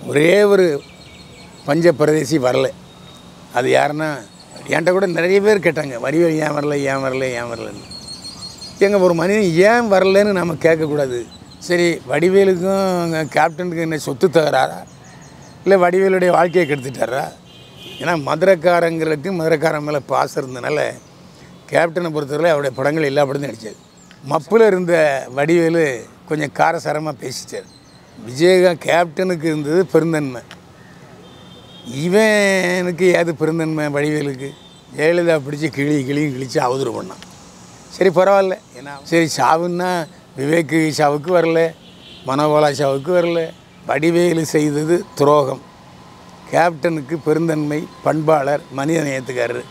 ஒரே ஒரு பஞ்ச பிரதேசி வரல அது யாருன்னா என்கிட்ட கூட நிறைய பேர் கேட்டாங்க வடிவேல் ஏன் வரல ஏன் வரல ஏன் வரலன்னு எங்க ஒரு மனிதன் ஏன் வரலன்னு நம்ம கேட்கக்கூடாது சரி வடிவேலுக்கும் கேப்டனுக்கு என்ன சொத்து தகராறா இல்லை வடிவேலுடைய வாழ்க்கையை கெடுத்துட்டாரா ஏன்னா மதுரைக்காரங்களுக்கு மதுரைக்காரன் மேலே பாசம் இருந்தனால கேப்டனை பொறுத்தவரை அவருடைய படங்கள் எல்லா படத்தையும் நடித்தார் மப்பில் இருந்த வடிவேலு கொஞ்சம் காரசாரமாக பேசிட்டார் விஜயகாந்த் கேப்டனுக்கு இருந்தது பெருந்தன்மை இவனுக்கு ஏது பெருந்தன்மை வடிவேலுக்கு ஜெயலலிதா பிடிச்சி கிளி கிளியும் கிழிச்சு அவதூறு பண்ணான் சரி பரவாயில்ல ஏன்னா சரி சாவுன்னா விவேக்கு சாவுக்கு வரல மனோபாலா சாவுக்கு வரல வடிவேலு செய்தது துரோகம் கேப்டனுக்கு பெருந்தன்மை பண்பாளர் மனித நேயத்துக்காரர்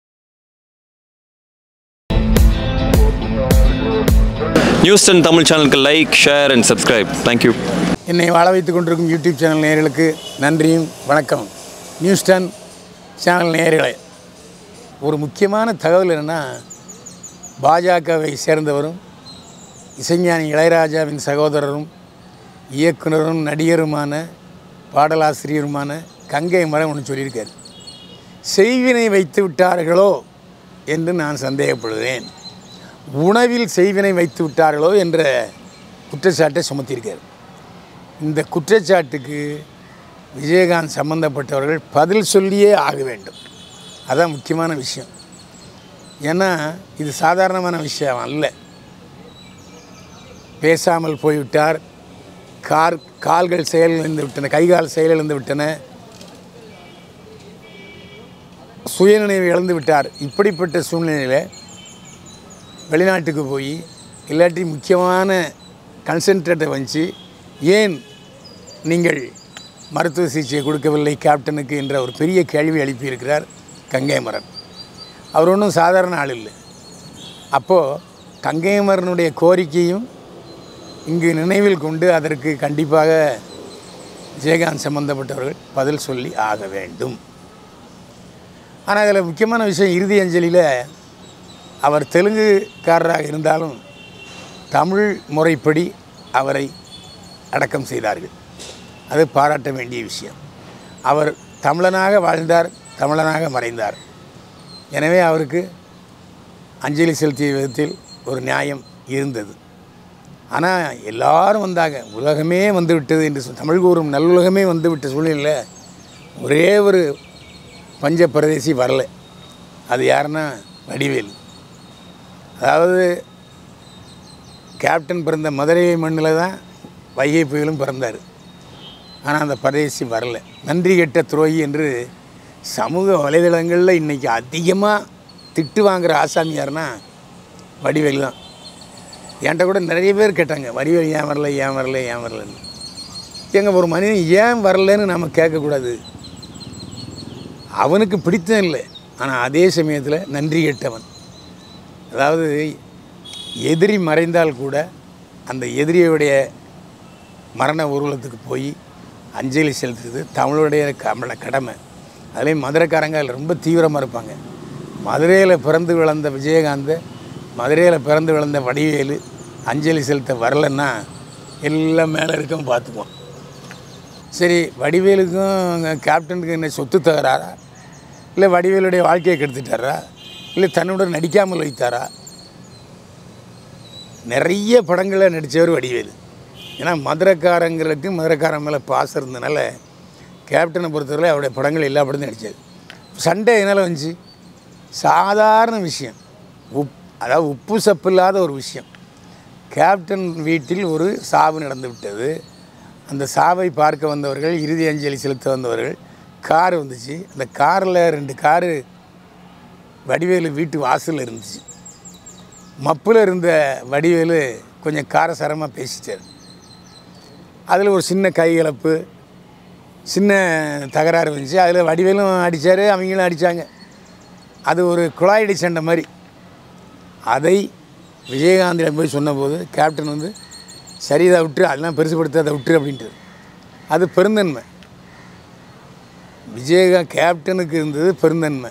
நியூஸ் டென் தமிழ் சேனலுக்கு like share and subscribe thank you என்னை வாழ வைத்துக் கொண்டிருக்கும் யூடியூப் சேனல் நேயர்களுக்கு நன்றியும் வணக்கம் நியூஸ் டென் சேனல் நேயர்களே ஒரு முக்கியமான தகவல் என்னென்னா பாஜகவை சேர்ந்தவரும் இசைஞானி இளையராஜாவின் சகோதரரும் இயக்குனரும் நடிகருமான பாடலாசிரியருமான கங்கை மரம் ஒன்று சொல்லியிருக்கார் செய்வினை வைத்து விட்டார்களோ என்று நான் சந்தேகப்படுகிறேன் உணவில் செய்வினை வைத்து விட்டார்களோ என்ற குற்றச்சாட்டை சுமத்தியிருக்கார் இந்த குற்றச்சாட்டுக்கு விஜயகாந்த் சம்பந்தப்பட்டவர்கள் பதில் சொல்லியே ஆக வேண்டும் அதான் முக்கியமான விஷயம் ஏன்னா இது சாதாரணமான விஷயம் அல்ல பேசாமல் போய்விட்டார் கார் கால்கள் செயலிழந்து விட்டன கைகால் செயலிழந்து விட்டன சுயநினைவு இழந்து விட்டார் இப்படிப்பட்ட சூழ்நிலையில் வெளிநாட்டுக்கு போய் இல்லாட்டி முக்கியமான கன்சென்ட்ரேட்டை வச்சு ஏன் நீங்கள் மருத்துவ சிகிச்சை கொடுக்கவில்லை கேப்டனுக்கு என்ற ஒரு பெரிய கேள்வி எழுப்பியிருக்கிறார் கங்கைமரன் அவர் ஒன்றும் சாதாரண ஆள் இல்லை அப்போது கங்கைமரனுடைய கோரிக்கையும் இங்கு நினைவில் கொண்டு அதற்கு கண்டிப்பாக விஜயகாந்த் சம்பந்தப்பட்டவர்கள் பதில் சொல்லி ஆக வேண்டும் ஆனால் இதில் முக்கியமான விஷயம் இறுதி அஞ்சலியில் அவர் தெலுங்குக்காரராக இருந்தாலும் தமிழ் முறைப்படி அவரை அடக்கம் செய்தார்கள் அது பாராட்ட வேண்டிய விஷயம் அவர் தமிழனாக வாழ்ந்தார் தமிழனாக மறைந்தார் எனவே அவருக்கு அஞ்சலி செலுத்திய விதத்தில் ஒரு நியாயம் இருந்தது ஆனால் எல்லாரும் வந்தாங்க உலகமே வந்து விட்டது என்று சொல் தமிழ் கூறும் நல்லுலகமே வந்து விட்ட சூழ்நிலையில் ஒரே ஒரு பஞ்ச பிரதேசி வரல அது யாருன்னா வடிவேல் அதாவது கேப்டன் பிறந்த மதுரை மண்ணில் தான் வைகை புயலும் பிறந்தார் ஆனால் அந்த பரதேசி வரல நன்றி கெட்ட துரோகி என்று சமூக வலைதளங்களில் இன்றைக்கி அதிகமாக திட்டு வாங்குகிற ஆசாமி யாருன்னா வடிவேல் தான் என்கிட்ட கூட நிறைய பேர் கேட்டாங்க வடிவேல் ஏன் வரல ஏன் வரல ஏன் வரலன்னு எங்க ஒரு மனிதன் ஏன் வரலன்னு நம்ம கேட்கக்கூடாது அவனுக்கு பிடித்தம் இல்லை ஆனால் அதே சமயத்தில் நன்றி கெட்டவன் அதாவது எதிரி மறைந்தால் கூட அந்த எதிரியுடைய மரண ஊர்வலத்துக்கு போய் அஞ்சலி செலுத்துறது தமிழுடைய கமல கடமை அதுலேயும் மதுரைக்காரங்க அதில் ரொம்ப தீவிரமாக இருப்பாங்க மதுரையில் பிறந்து விளந்த விஜயகாந்த் மதுரையில் பிறந்து விளந்த வடிவேலு அஞ்சலி செலுத்த வரலன்னா எல்லாம் மேலே இருக்கும் பார்த்துக்குவோம் சரி வடிவேலுக்கும் கேப்டனுக்கு என்ன சொத்து தகராறா இல்லை வடிவேலுடைய வாழ்க்கையை கெடுத்துட்டாரா இல்லை தன்னுடன் நடிக்காமல் வைத்தாரா நிறைய படங்களில் நடித்தவர் வடிவேலு ஏன்னா மதுரைக்காரங்களுக்கு மதுரைக்காரன் மேலே பாசம் இருந்தனால கேப்டனை பொறுத்தவரை அவருடைய படங்கள் எல்லா படத்தையும் நடித்தார் சண்டை என்னால் வந்துச்சு சாதாரண விஷயம் உப் அதாவது உப்பு சப்பு இல்லாத ஒரு விஷயம் கேப்டன் வீட்டில் ஒரு சாவு நடந்து விட்டது அந்த சாவை பார்க்க வந்தவர்கள் இறுதி அஞ்சலி செலுத்த வந்தவர்கள் கார் வந்துச்சு அந்த காரில் ரெண்டு காரு வடிவேலு வீட்டு வாசலில் இருந்துச்சு மப்பில் இருந்த வடிவேலு கொஞ்சம் காரசாரமாக பேசிட்டார் அதில் ஒரு சின்ன கைகலப்பு சின்ன தகராறு வந்துச்சு அதில் வடிவேலும் அடித்தார் அவங்களும் அடித்தாங்க அது ஒரு குழாயடி சண்டை மாதிரி அதை விஜயகாந்திடம் போய் சொன்னபோது கேப்டன் வந்து சரி இதை விட்டு அதெல்லாம் பெருசுப்படுத்த அதை விட்டு அப்படின்ட்டு அது பெருந்தன்மை விஜயகாந்த் கேப்டனுக்கு இருந்தது பெருந்தன்மை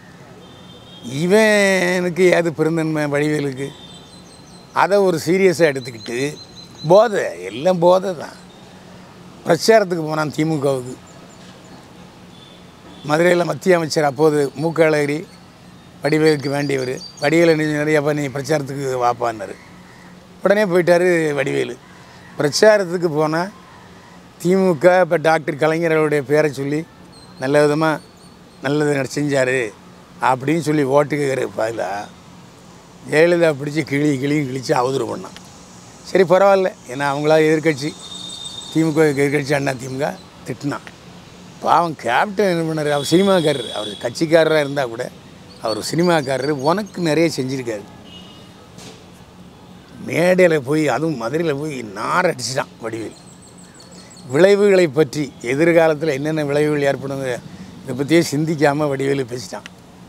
இவனுக்கு ஏது பெருந்தன்மை வடிவேலுக்கு அதை ஒரு சீரியஸாக எடுத்துக்கிட்டு போதை எல்லாம் போதை தான் பிரச்சாரத்துக்கு போனான் திமுகவுக்கு மதுரையில் மத்திய அமைச்சர் அப்போது மூக்க அழகிரி வடிவேலுக்கு வேண்டியவர் வடிவேலு நீ நிறையப்பா நீ பிரச்சாரத்துக்கு வாப்பான்னாரு உடனே போயிட்டார் வடிவேலு பிரச்சாரத்துக்கு போனால் திமுக இப்போ டாக்டர் கலைஞர்களுடைய பேரை சொல்லி நல்ல விதமாக நல்லது செஞ்சார் அப்படின்னு சொல்லி ஓட்டு கேட்குற பதிலாக ஜெயலலிதா பிடிச்சி கிளி கிளியும் கிழிச்சு அவதூறு பண்ணான் சரி பரவாயில்ல ஏன்னா அவங்களா எதிர்க்கட்சி திமுக எதிர்க்கட்சி அண்ணா திமுக திட்டினான் பாவம் கேப்டன் என்ன பண்ணார் அவர் சினிமாக்காரர் அவர் கட்சிக்காரராக இருந்தால் கூட அவர் சினிமாக்காரர் உனக்கு நிறைய செஞ்சுருக்காரு மேடையில் போய் அதுவும் மதுரையில் போய் நார் அடிச்சிட்டான் வடிவேல் விளைவுகளை பற்றி எதிர்காலத்தில் என்னென்ன விளைவுகள் ஏற்படுங்க இதை பற்றியே சிந்திக்காமல் வடிவேலு பேசிட்டான்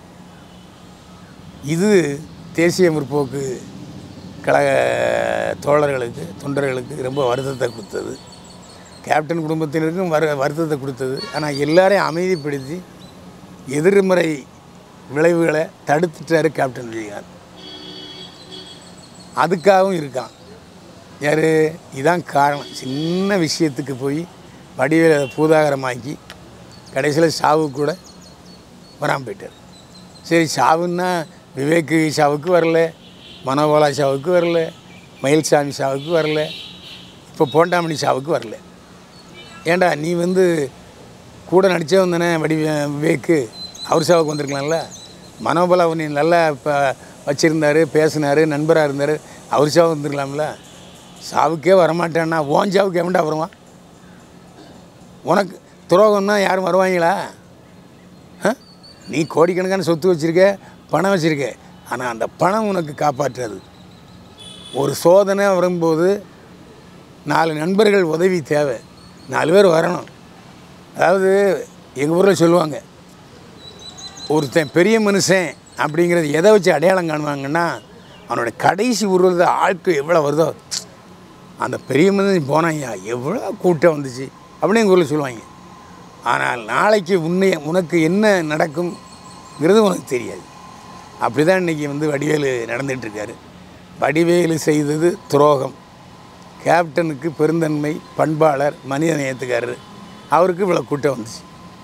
இது தேசிய முற்போக்கு கழக தோழர்களுக்கு தொண்டர்களுக்கு ரொம்ப வருத்தத்தை கொடுத்தது கேப்டன் குடும்பத்தினருக்கும் வரு வருத்தத்தை கொடுத்தது ஆனால் எல்லாரையும் அமைதிப்படுத்தி எதிர்மறை விளைவுகளை தடுத்துட்டாரு கேப்டன் விஜயகாந்த் அதுக்காகவும் இருக்கான் யார் இதான் காரணம் சின்ன விஷயத்துக்கு போய் வடிவேலை பூதாகரமாக்கி கடைசியில் சாவு கூட வராமல் போயிட்டார் சரி சாவுன்னா விவேக்கு சாவுக்கு வரல மனோபாலா சாவுக்கு வரல மயில்சாமி சாவுக்கு வரல இப்போ போண்டாமணி சாவுக்கு வரல ஏண்டா நீ வந்து கூட நடித்தவன் தானே வடி விவேக்கு அவர் சாவுக்கு வந்திருக்கலாம்ல மனோபலா நீ நல்லா இப்போ வச்சுருந்தார் பேசினார் நண்பராக இருந்தார் அவர் சாவு வந்துருக்கலாம்ல சாவுக்கே வரமாட்டேன்னா ஓன் சாவுக்கு எவன்டா வருவான் உனக்கு துரோகம்னா யாரும் வருவாங்களா ஆ? நீ கோடிக்கணக்கான சொத்து வச்சுருக்க பணம் வச்சுருக்க ஆனால் அந்த பணம் உனக்கு காப்பாற்றாது ஒரு சோதனை வரும்போது நாலு நண்பர்கள் உதவி தேவை நாலு பேர் வரணும் அதாவது எங்கள் ஊரில் சொல்லுவாங்க ஒருத்தன் பெரிய மனுஷன் அப்படிங்கிறது எதை வச்சு அடையாளம் காணுவாங்கன்னா அவனோட கடைசி உருவத்தில் ஆட்கள் எவ்வளோ வருதோ அந்த பெரிய மனுஷன் போனாங்க எவ்வளோ கூட்டம் வந்துச்சு அப்படின்னு எங்கள் ஊரில் சொல்லுவாங்க ஆனால் நாளைக்கு உன்னை உனக்கு என்ன நடக்கும்ங்கிறது உனக்கு தெரியாது அப்படி தான் இன்றைக்கி வந்து வடிவேலு நடந்துட்டு இருக்காரு வடிவேலு செய்தது துரோகம் கேப்டனுக்கு பெருந்தன்மை பண்பாளர் மனித நேயத்துக்காரர் அவருக்கு இவ்வளோ கூட்டம் வந்துச்சு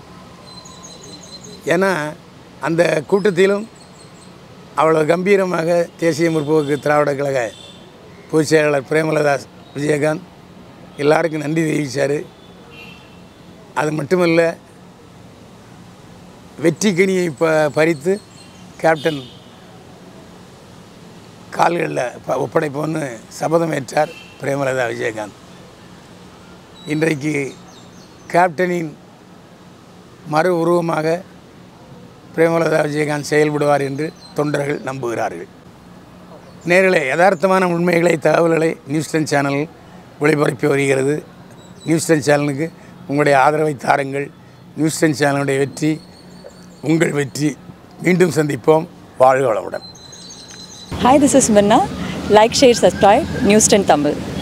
ஏன்னா அந்த கூட்டத்திலும் அவ்வளோ கம்பீரமாக தேசிய முற்போக்கு திராவிட கழக பொதுச் செயலாளர் பிரேமலதாஸ் விஜயகாந்த் எல்லாருக்கும் நன்றி தெரிவித்தார் அது மட்டுமல்ல வெற்றி கனியை ப பறித்து கேப்டன் கால்களில் ப- ஒப்படைப்போன்னு சபதம் ஏற்றார் பிரேமலதா விஜயகாந்த் இன்றைக்கு கேப்டனின் மறு உருவமாக பிரேமலதா விஜயகாந்த் செயல்படுவார் என்று தொண்டர்கள் நம்புகிறார்கள் நேரிலே யதார்த்தமான உண்மைகளை தகவல்களை நியூஸ் டென் சேனல் ஒளிபரப்பி வருகிறது நியூஸ் டென் சேனலுக்கு உங்களுடைய ஆதரவை தாருங்கள் நியூஸ் டென் சேனலுடைய வெற்றி உங்கள் வெற்றி மீண்டும் சந்திப்போம் வாழ்க வளமுடன் Hi, this is Minna. Like, share, subscribe. News 10 Tamil.